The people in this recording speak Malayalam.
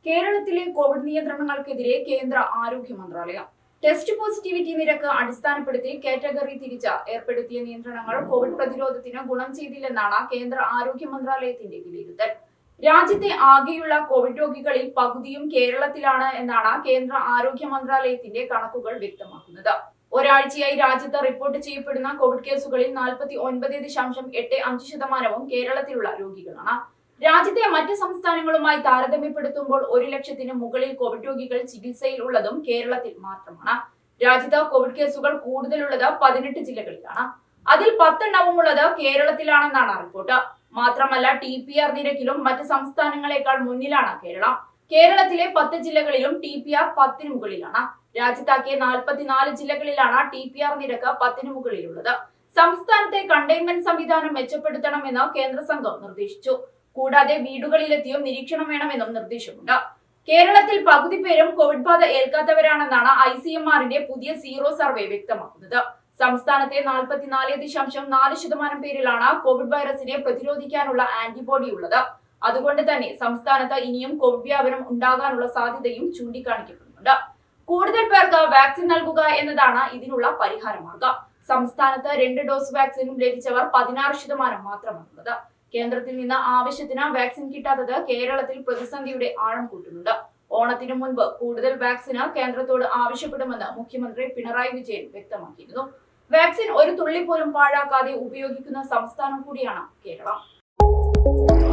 കേരളത്തിലെ കോവിഡ് നിയന്ത്രണങ്ങൾക്കെതിരെ കേന്ദ്ര ആരോഗ്യ മന്ത്രാലയം ടെസ്റ്റ് പോസിറ്റിവിറ്റി നിരക്ക് അടിസ്ഥാനപ്പെടുത്തി കാറ്റഗറി തിരിച്ച് ഏർപ്പെടുത്തിയ നിയന്ത്രണങ്ങൾ കോവിഡ് പ്രതിരോധത്തിന് ഗുണം ചെയ്തില്ലെന്നാണ് കേന്ദ്ര ആരോഗ്യ മന്ത്രാലയത്തിന്റെ വിലയിരുത്തൽ രാജ്യത്തെ ആകെയുള്ള കോവിഡ് രോഗികളിൽ പകുതിയും കേരളത്തിലാണ് എന്നാണ് കേന്ദ്ര ആരോഗ്യ മന്ത്രാലയത്തിന്റെ കണക്കുകൾ വ്യക്തമാക്കുന്നത് ഒരാഴ്ചയായി രാജ്യത്ത് റിപ്പോർട്ട് ചെയ്യപ്പെടുന്ന കോവിഡ് കേസുകളിൽ നാൽപ്പത്തി ഒൻപത് ദശാംശം എട്ട് അഞ്ച് ശതമാനവും കേരളത്തിലുള്ള രോഗികളാണ് രാജ്യത്തെ മറ്റ് സംസ്ഥാനങ്ങളുമായി താരതമ്യപ്പെടുത്തുമ്പോൾ ഒരു ലക്ഷത്തിന് മുകളിൽ കോവിഡ് രോഗികൾ ചികിത്സയിൽ ഉള്ളതും കേരളത്തിൽ മാത്രമാണ് രാജ്യത്ത് കോവിഡ് കേസുകൾ കൂടുതലുള്ളത് പതിനെട്ട് ജില്ലകളിലാണ് അതിൽ പത്തെണ്ണവും ഉള്ളത് കേരളത്തിലാണെന്നാണ് റിപ്പോർട്ട് മാത്രമല്ല ടി പി ആർ നിരക്കിലും മറ്റ് സംസ്ഥാനങ്ങളെക്കാൾ മുന്നിലാണ് കേരളം കേരളത്തിലെ പത്ത് ജില്ലകളിലും ടി പി ആർ പത്തിന് മുകളിലാണ് രാജ്യത്താകെ നാൽപ്പത്തിനാല് ജില്ലകളിലാണ് ടി പി ആർ നിരക്ക് പത്തിന് മുകളിലുള്ളത് സംസ്ഥാനത്തെ കണ്ടെയ്ൻമെന്റ് സംവിധാനം മെച്ചപ്പെടുത്തണമെന്ന് കേന്ദ്ര സംഘം നിർദ്ദേശിച്ചു കൂടാതെ വീടുകളിലെത്തിയും നിരീക്ഷണം വേണമെന്നും നിർദ്ദേശമുണ്ട് കേരളത്തിൽ പകുതി പേരും കോവിഡ് ബാധ ഏൽക്കാത്തവരാണെന്നാണ് ഐ സി എം ആറിന്റെ പുതിയ സീറോ സർവേ വ്യക്തമാക്കുന്നത് സംസ്ഥാനത്തെ നാൽപ്പത്തിനാല് ദശാംശം നാല് ശതമാനം പേരിലാണ് കോവിഡ് വൈറസിനെ പ്രതിരോധിക്കാനുള്ള ആന്റിബോഡി ഉള്ളത് അതുകൊണ്ട് തന്നെ സംസ്ഥാനത്ത് ഇനിയും കോവിഡ് വ്യാപനം ഉണ്ടാകാനുള്ള സാധ്യതയും ചൂണ്ടിക്കാണിക്കപ്പെടുന്നുണ്ട് കൂടുതൽ പേർക്ക് വാക്സിൻ നൽകുക എന്നതാണ് ഇതിനുള്ള പരിഹാര മാർഗം സംസ്ഥാനത്ത് രണ്ട് ഡോസ് വാക്സിനും ലഭിച്ചവർ പതിനാറ് ശതമാനം മാത്രമാണുള്ളത് കേന്ദ്രത്തിൽ നിന്ന് ആവശ്യത്തിന് വാക്സിൻ കിട്ടാത്തത് കേരളത്തിൽ പ്രതിസന്ധിയുടെ ആഴം കൂട്ടുന്നുണ്ട് ഓണത്തിനു മുൻപ് കൂടുതൽ വാക്സിന് കേന്ദ്രത്തോട് ആവശ്യപ്പെടുമെന്ന് മുഖ്യമന്ത്രി പിണറായി വിജയൻ വ്യക്തമാക്കിയിരുന്നു വാക്സിൻ ഒരു തുള്ളി പോലും പാഴാക്കാതെ ഉപയോഗിക്കുന്ന സംസ്ഥാനം കൂടിയാണ് കേരളം